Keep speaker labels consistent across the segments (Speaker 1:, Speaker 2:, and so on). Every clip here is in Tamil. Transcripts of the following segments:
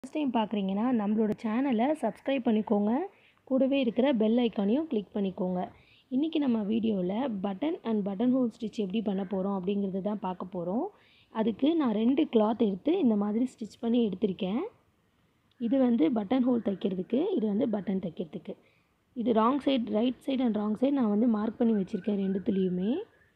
Speaker 1: ஃபஸ்ட் டைம் பார்க்குறீங்கன்னா நம்மளோட சேனலை சப்ஸ்கிரைப் பண்ணிக்கோங்க கூடவே இருக்கிற பெல் ஐக்கானையும் கிளிக் பண்ணிக்கோங்க இன்றைக்கி நம்ம வீடியோவில் button and button hole stitch எப்படி பண்ண போகிறோம் அப்படிங்கிறது தான் பார்க்க போகிறோம் அதுக்கு நான் ரெண்டு கிளாத் எடுத்து இந்த மாதிரி ஸ்டிச் பண்ணி எடுத்திருக்கேன் இது வந்து பட்டன் ஹோல் தைக்கிறதுக்கு இது வந்து பட்டன் தைக்கிறதுக்கு இது wrong side right side and wrong side நான் வந்து மார்க் பண்ணி வச்சுருக்கேன் ரெண்டுத்துலேயுமே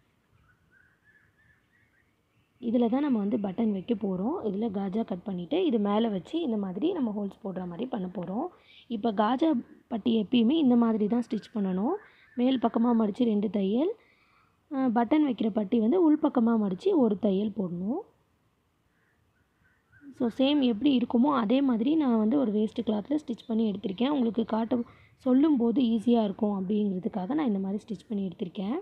Speaker 1: இதில் தான் நம்ம வந்து பட்டன் வைக்க போகிறோம் இதில் காஜா கட் பண்ணிவிட்டு இது மேலே வச்சு இந்த மாதிரி நம்ம ஹோல்ஸ் போடுற மாதிரி பண்ண போகிறோம் இப்போ காஜா பட்டி எப்பயுமே இந்த மாதிரி தான் ஸ்டிச் பண்ணணும் மேல் பக்கமாக மடித்து ரெண்டு தையல் பட்டன் வைக்கிற பட்டி வந்து உள் பக்கமாக மடித்து ஒரு தையல் போடணும் ஸோ சேம் எப்படி இருக்குமோ அதே மாதிரி நான் வந்து ஒரு வேஸ்ட்டு கிளாத்தில் ஸ்டிச் பண்ணி எடுத்திருக்கேன் உங்களுக்கு காட்ட சொல்லும்போது ஈஸியாக இருக்கும் அப்படிங்கிறதுக்காக நான் இந்த மாதிரி ஸ்டிச் பண்ணி எடுத்திருக்கேன்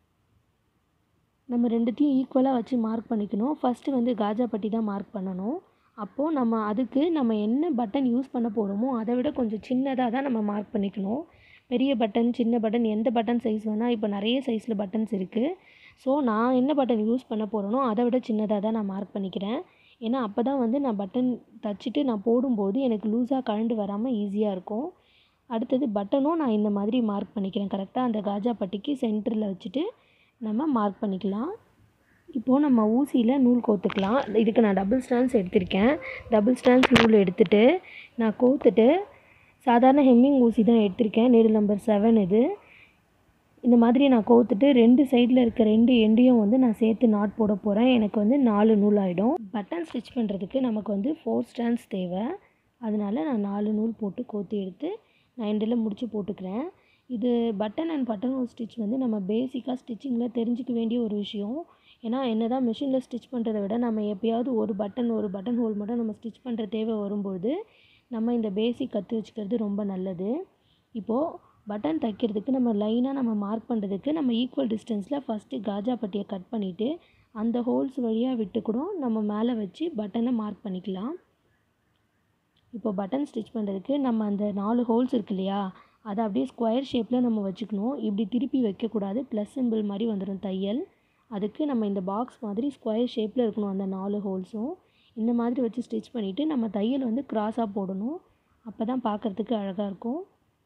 Speaker 1: நம்ம ரெண்டுத்தையும் ஈக்குவலாக வச்சு மார்க் பண்ணிக்கணும் ஃபஸ்ட்டு வந்து காஜா பட்டி தான் மார்க் பண்ணணும் அப்போது நம்ம அதுக்கு நம்ம என்ன பட்டன் யூஸ் பண்ண போகிறோமோ அதை விட கொஞ்சம் சின்னதாக தான் நம்ம மார்க் பண்ணிக்கணும் பெரிய பட்டன் சின்ன பட்டன் எந்த பட்டன் சைஸ் வேணால் இப்போ நிறைய சைஸில் பட்டன்ஸ் இருக்குது ஸோ நான் என்ன பட்டன் யூஸ் பண்ண போகிறேனோ அதை விட சின்னதாக தான் நான் மார்க் பண்ணிக்கிறேன் ஏன்னா அப்போ தான் வந்து நான் பட்டன் தச்சுட்டு நான் போடும்போது எனக்கு லூஸாக கழண்டு வராமல் ஈஸியாக இருக்கும் அடுத்தது பட்டனும் நான் இந்த மாதிரி மார்க் பண்ணிக்கிறேன் கரெக்டாக அந்த காஜா பட்டிக்கு சென்டரில் வச்சுட்டு நம்ம மார்க் பண்ணிக்கலாம் இப்போது நம்ம ஊசியில் நூல் கோத்துக்கலாம் இதுக்கு நான் டபுள் ஸ்டாண்ட்ஸ் எடுத்திருக்கேன் டபுள் ஸ்டாண்ட்ஸ் நூல் எடுத்துகிட்டு நான் கோத்துட்டு சாதாரண ஹெம்மிங் ஊசி தான் எடுத்திருக்கேன் நீடில் நம்பர் செவன் இது இந்த மாதிரி நான் கோத்துட்டு ரெண்டு சைடில் இருக்க ரெண்டு எண்டையும் வந்து நான் சேர்த்து நாட் போட போகிறேன் எனக்கு வந்து நாலு நூல் ஆகிடும் பட்டன் ஸ்டிச் பண்ணுறதுக்கு நமக்கு வந்து ஃபோர் ஸ்டாண்ட்ஸ் தேவை அதனால நான் நாலு நூல் போட்டு கோத்து எடுத்து நான் எண்டில் முடிச்சு போட்டுக்கிறேன் இது button and button hole stitch வந்து நம்ம பேசிக்காக ஸ்டிச்சிங்கில் தெரிஞ்சிக்க வேண்டிய ஒரு விஷயம் ஏன்னா என்ன தான் மிஷினில் ஸ்டிச் பண்ணுறதை விட நம்ம எப்போயாவது ஒரு பட்டன் ஒரு பட்டன் ஹோல் மட்டும் நம்ம ஸ்டிச் பண்ணுற தேவை வரும்போது நம்ம இந்த பேசிக் கற்று வச்சுக்கிறது ரொம்ப நல்லது இப்போது பட்டன் தைக்கிறதுக்கு நம்ம லைனாக நம்ம மார்க் பண்ணுறதுக்கு நம்ம ஈக்குவல் டிஸ்டன்ஸில் ஃபஸ்ட்டு காஜா பட்டியை கட் பண்ணிவிட்டு அந்த ஹோல்ஸ் வழியாக விட்டு கூட நம்ம மேலே வச்சு பட்டனை மார்க் பண்ணிக்கலாம் இப்போ பட்டன் ஸ்டிச் பண்ணுறதுக்கு நம்ம அந்த நாலு ஹோல்ஸ் இருக்கு இல்லையா அதை அப்படியே ஸ்கொயர் ஷேப்பில் நம்ம வச்சுக்கணும் இப்படி திருப்பி வைக்கக்கூடாது ப்ளஸ் சிம்பிள் மாதிரி வந்துடும் தையல் அதுக்கு நம்ம இந்த பாக்ஸ் மாதிரி ஸ்கொயர் ஷேப்பில் இருக்கணும் அந்த நாலு ஹோல்ஸும் இந்த மாதிரி வச்சு ஸ்டிச் பண்ணிவிட்டு நம்ம தையல் வந்து க்ராஸாக போடணும் அப்போ தான் பார்க்குறதுக்கு அழகாக இருக்கும்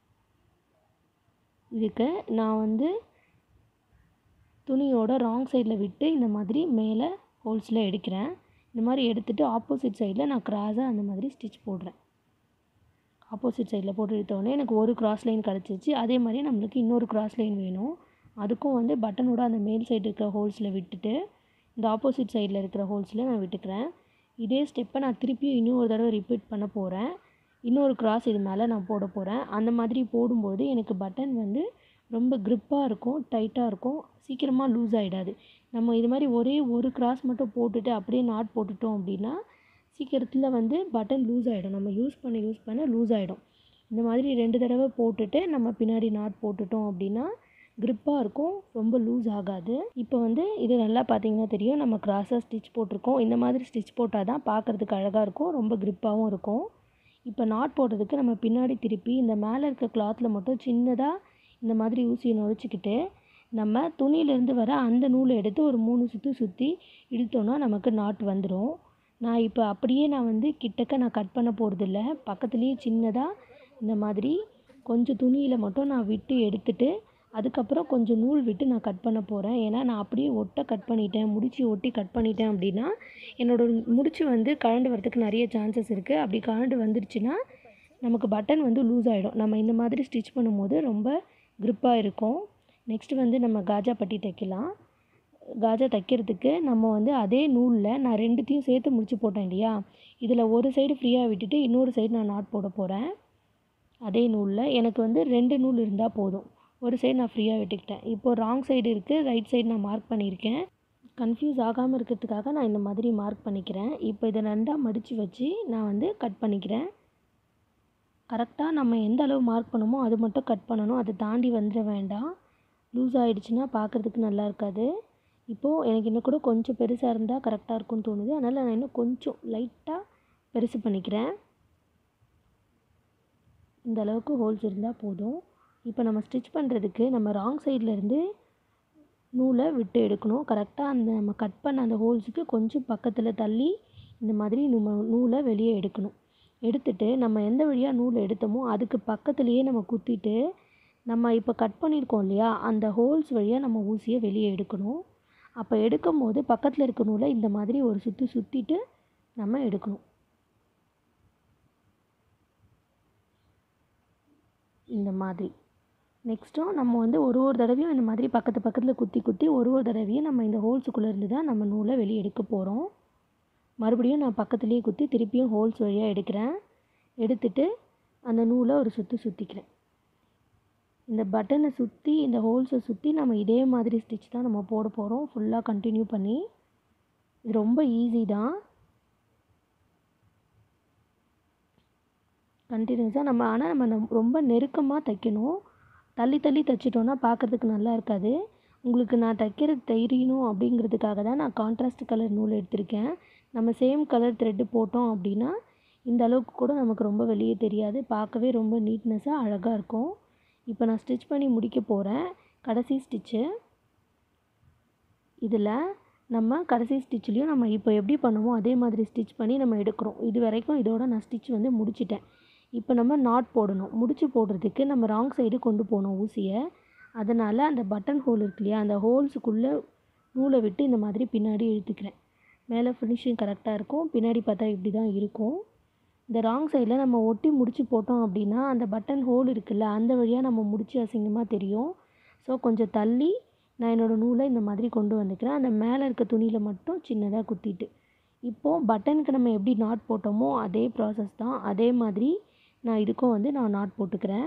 Speaker 1: இதுக்கு நான் வந்து துணியோட ராங் சைடில் விட்டு இந்த மாதிரி மேலே ஹோல்ஸில் எடுக்கிறேன் இந்த மாதிரி எடுத்துகிட்டு ஆப்போசிட் சைடில் நான் க்ராஸாக அந்த மாதிரி ஸ்டிச் போடுறேன் ஆப்போசிட் சைடில் போட்டு எடுத்தோடனே எனக்கு ஒரு கிராஸ் லைன் கிடச்சிச்சு அதே மாதிரி நம்மளுக்கு இன்னொரு கிராஸ் லைன் வேணும் அதுக்கும் வந்து பட்டனோட அந்த மேல் சைடு இருக்கிற ஹோல்ஸில் விட்டுட்டு இந்த ஆப்போசிட் சைடில் இருக்கிற ஹோல்ஸில் நான் விட்டுக்கிறேன் இதே ஸ்டெப்பை நான் திருப்பியும் இன்னும் ஒரு தடவை ரிப்பீட் பண்ண போகிறேன் இன்னொரு கிராஸ் இது மேலே நான் போட போகிறேன் அந்த மாதிரி போடும்போது எனக்கு பட்டன் வந்து ரொம்ப க்ரிப்பாக இருக்கும் டைட்டாக இருக்கும் சீக்கிரமாக லூஸ் ஆகிடாது நம்ம இது மாதிரி ஒரே ஒரு கிராஸ் மட்டும் போட்டுட்டு அப்படியே நாட் போட்டுட்டோம் அப்படின்னா சீக்கிரத்தில் வந்து பட்டன் லூஸ் ஆகிடும் நம்ம யூஸ் பண்ண யூஸ் பண்ண லூஸ் ஆகிடும் இந்த மாதிரி ரெண்டு தடவை போட்டுட்டு நம்ம பின்னாடி நாட் போட்டுட்டோம் அப்படின்னா க்ரிப்பாக இருக்கும் ரொம்ப லூஸ் ஆகாது இப்போ வந்து இது நல்லா பார்த்தீங்கன்னா தெரியும் நம்ம கிராஸாக ஸ்டிச் போட்டிருக்கோம் இந்த மாதிரி ஸ்டிச் போட்டால் தான் பார்க்குறதுக்கு அழகாக இருக்கும் ரொம்ப க்ரிப்பாகவும் இருக்கும் இப்போ நாட் போடுறதுக்கு நம்ம பின்னாடி திருப்பி இந்த மேலே இருக்க கிளாத்தில் மட்டும் சின்னதாக இந்த மாதிரி ஊசியை நுழைச்சிக்கிட்டு நம்ம துணியிலேருந்து வர அந்த நூலை எடுத்து ஒரு மூணு சுற்றி சுற்றி இழுத்தோன்னா நமக்கு நாட் வந்துடும் நான் இப்போ அப்படியே நான் வந்து கிட்டக்க நான் கட் பண்ண போகிறதில்ல பக்கத்துலேயே சின்னதாக இந்த மாதிரி கொஞ்சம் துணியில் மட்டும் நான் விட்டு எடுத்துட்டு அதுக்கப்புறம் கொஞ்சம் நூல் விட்டு நான் கட் பண்ண போகிறேன் ஏன்னா நான் அப்படியே ஒட்டை கட் பண்ணிட்டேன் முடிச்சு ஒட்டி கட் பண்ணிட்டேன் அப்படின்னா என்னோடய முடிச்சு வந்து கழண்டு வரதுக்கு நிறைய சான்சஸ் இருக்குது அப்படி கழண்டு வந்துருச்சுன்னா நமக்கு பட்டன் வந்து லூஸ் ஆகிடும் நம்ம இந்த மாதிரி ஸ்டிச் பண்ணும்போது ரொம்ப க்ரிப்பாக இருக்கும் நெக்ஸ்ட்டு வந்து நம்ம காஜா பட்டி தைக்கலாம் காஜா தைக்கிறதுக்கு நம்ம வந்து அதே நூலில் நான் ரெண்டுத்தையும் சேர்த்து முடிச்சு போட்டேன் இல்லையா இதில் ஒரு சைடு ஃப்ரீயாக விட்டுட்டு இன்னொரு சைடு நான் நாட் போட போகிறேன் அதே நூலில் எனக்கு வந்து ரெண்டு நூல் இருந்தால் போதும் ஒரு சைடு நான் ஃப்ரீயாக விட்டுக்கிட்டேன் இப்போது ராங் சைடு இருக்குது ரைட் சைடு நான் மார்க் பண்ணியிருக்கேன் கன்ஃபியூஸ் ஆகாமல் இருக்கிறதுக்காக நான் இந்த மாதிரி மார்க் பண்ணிக்கிறேன் இப்போ இதை ரெண்டாக மடித்து வச்சு நான் வந்து கட் பண்ணிக்கிறேன் கரெக்டாக நம்ம எந்த அளவு மார்க் பண்ணுமோ அது மட்டும் கட் பண்ணணும் அதை தாண்டி வந்துட வேண்டாம் லூஸ் ஆகிடுச்சுன்னா பார்க்குறதுக்கு நல்லா இருக்காது இப்போது எனக்கு இன்னும் கூட கொஞ்சம் பெருசாக இருந்தால் கரெக்டாக இருக்கும்னு தோணுது அதனால் நான் இன்னும் கொஞ்சம் லைட்டாக பெருசு பண்ணிக்கிறேன் இந்த அளவுக்கு ஹோல்ஸ் இருந்தால் போதும் இப்போ நம்ம ஸ்டிச் பண்ணுறதுக்கு நம்ம ராங் சைட்லேருந்து நூலை விட்டு எடுக்கணும் கரெக்டாக அந்த நம்ம கட் பண்ண அந்த ஹோல்ஸுக்கு கொஞ்சம் பக்கத்தில் தள்ளி இந்த மாதிரி நம்ம நூலை வெளியே எடுக்கணும் எடுத்துட்டு நம்ம எந்த வழியாக நூல் எடுத்தோமோ அதுக்கு பக்கத்துலேயே நம்ம குத்திட்டு நம்ம இப்போ கட் பண்ணியிருக்கோம் இல்லையா அந்த ஹோல்ஸ் வழியாக நம்ம ஊசியை வெளியே எடுக்கணும் அப்போ எடுக்கும் போது பக்கத்தில் இருக்க நூலை இந்த மாதிரி ஒரு சுற்றி சுற்றிட்டு நம்ம எடுக்கணும் இந்த மாதிரி நெக்ஸ்ட்டும் நம்ம வந்து ஒரு ஒரு தடவையும் இந்த மாதிரி பக்கத்து பக்கத்தில் குத்தி குத்தி ஒரு ஒரு தடவையும் நம்ம இந்த ஹோல்ஸுக்குள்ளே இருந்து தான் நம்ம நூலை வெளியே எடுக்க போகிறோம் மறுபடியும் நான் பக்கத்துலேயே குத்தி திருப்பியும் ஹோல்ஸ் வழியாக எடுக்கிறேன் எடுத்துட்டு அந்த நூலை ஒரு சுற்றி சுற்றிக்கிறேன் இந்த பட்டனை சுற்றி இந்த ஹோல்ஸை சுற்றி நம்ம இதே மாதிரி ஸ்டிச் தான் நம்ம போட போகிறோம் ஃபுல்லாக கண்டினியூ பண்ணி இது ரொம்ப ஈஸி தான் கண்டினியூஸாக நம்ம ஆனால் நம்ம நம் ரொம்ப நெருக்கமாக தைக்கணும் தள்ளி தள்ளி தைச்சிட்டோன்னா பார்க்குறதுக்கு நல்லா இருக்காது உங்களுக்கு நான் தைக்கிறது தெரியணும் அப்படிங்கிறதுக்காக தான் நான் கான்ட்ராஸ்ட் கலர் நூல் எடுத்திருக்கேன் நம்ம சேம் கலர் த்ரெட்டு போட்டோம் அப்படின்னா இந்த அளவுக்கு கூட நமக்கு ரொம்ப வெளியே தெரியாது பார்க்கவே ரொம்ப நீட்னஸாக அழகாக இருக்கும் இப்போ நான் ஸ்டிச் பண்ணி முடிக்க போகிறேன் கடைசி ஸ்டிச்சு இதில் நம்ம கடைசி ஸ்டிச்லேயும் நம்ம இப்போ எப்படி பண்ணுவோம் அதே மாதிரி ஸ்டிச் பண்ணி நம்ம எடுக்கிறோம் இது வரைக்கும் இதோட நான் ஸ்டிச் வந்து முடிச்சிட்டேன் இப்போ நம்ம நாட் போடணும் முடிச்சு போடுறதுக்கு நம்ம ராங் சைடு கொண்டு போகணும் ஊசியை அதனால் அந்த பட்டன் ஹோல் இருக்கு இல்லையா அந்த ஹோல்ஸுக்குள்ளே நூலை விட்டு இந்த மாதிரி பின்னாடி இழுத்துக்கிறேன் மேலே ஃபினிஷிங் கரெக்டாக இருக்கும் பின்னாடி பார்த்தா இப்படி தான் இருக்கும் இந்த ராங் சைடில் நம்ம ஒட்டி முடிச்சு போட்டோம் அப்படின்னா அந்த பட்டன் ஹோல் இருக்குல்ல அந்த வழியாக நம்ம முடிச்சு அசிங்கமாக தெரியும் ஸோ கொஞ்சம் தள்ளி நான் என்னோடய நூலை இந்த மாதிரி கொண்டு வந்துக்கிறேன் அந்த மேலே இருக்க துணியில் மட்டும் சின்னதாக குத்திட்டு இப்போது பட்டனுக்கு நம்ம எப்படி நாட் போட்டோமோ அதே ப்ராசஸ் தான் அதே மாதிரி நான் இதுக்கும் வந்து நான் நாட் போட்டுக்கிறேன்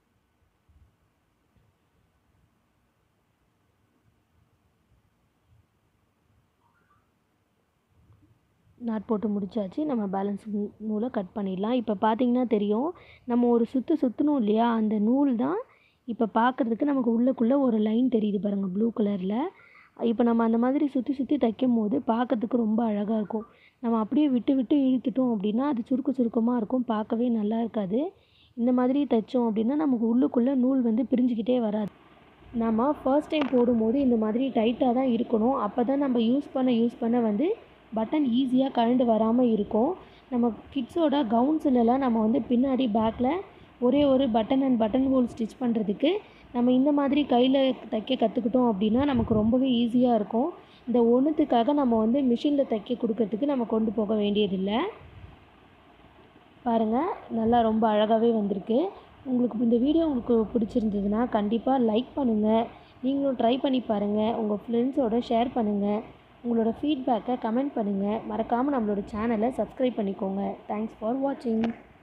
Speaker 1: நாட் போட்டு முடிச்சாச்சு நம்ம பேலன்ஸ் நூலை கட் பண்ணிடலாம் இப்போ பார்த்தீங்கன்னா தெரியும் நம்ம ஒரு சுற்று சுற்றணும் இல்லையா அந்த நூல் தான் இப்போ பார்க்குறதுக்கு நமக்கு உள்ளக்குள்ளே ஒரு லைன் தெரியுது பாருங்கள் ப்ளூ கலரில் இப்போ நம்ம அந்த மாதிரி சுற்றி சுற்றி தைக்கும் போது பார்க்கறதுக்கு ரொம்ப அழகாக இருக்கும் நம்ம அப்படியே விட்டு விட்டு இழுத்துட்டோம் அப்படின்னா அது சுருக்க சுருக்கமாக இருக்கும் பார்க்கவே நல்லா இருக்காது இந்த மாதிரி தைச்சோம் அப்படின்னா நமக்கு உள்ளுக்குள்ளே நூல் வந்து பிரிஞ்சுக்கிட்டே வராது நம்ம ஃபர்ஸ்ட் டைம் போடும்போது இந்த மாதிரி டைட்டாக தான் இருக்கணும் அப்போ தான் நம்ம யூஸ் பண்ண யூஸ் பண்ண வந்து பட்டன் ஈஸியாக கழண்டு வராமல் இருக்கும் நம்ம கிட்ஸோட கவுன்ஸ்லலாம் நம்ம வந்து பின்னாடி பேக்கில் ஒரே ஒரு button and button hole stitch பண்ணுறதுக்கு நம்ம இந்த மாதிரி கையில் தைக்க கற்றுக்கிட்டோம் அப்படின்னா நமக்கு ரொம்பவே ஈஸியாக இருக்கும் இந்த ஒன்றுத்துக்காக நம்ம வந்து மிஷினில் தைக்க கொடுக்கறதுக்கு நம்ம கொண்டு போக வேண்டியதில்லை பாருங்கள் நல்லா ரொம்ப அழகாகவே வந்திருக்கு உங்களுக்கு இந்த வீடியோ உங்களுக்கு பிடிச்சிருந்ததுன்னா கண்டிப்பாக லைக் பண்ணுங்கள் நீங்களும் ட்ரை பண்ணி பாருங்கள் உங்கள் ஃப்ரெண்ட்ஸோட ஷேர் பண்ணுங்கள் உங்களோட ஃபீட்பேக்கை கமெண்ட் பண்ணுங்கள் மறக்காமல் நம்மளோட சேனலை சப்ஸ்கிரைப் பண்ணிக்கோங்க தேங்க்ஸ் ஃபார் வாட்சிங்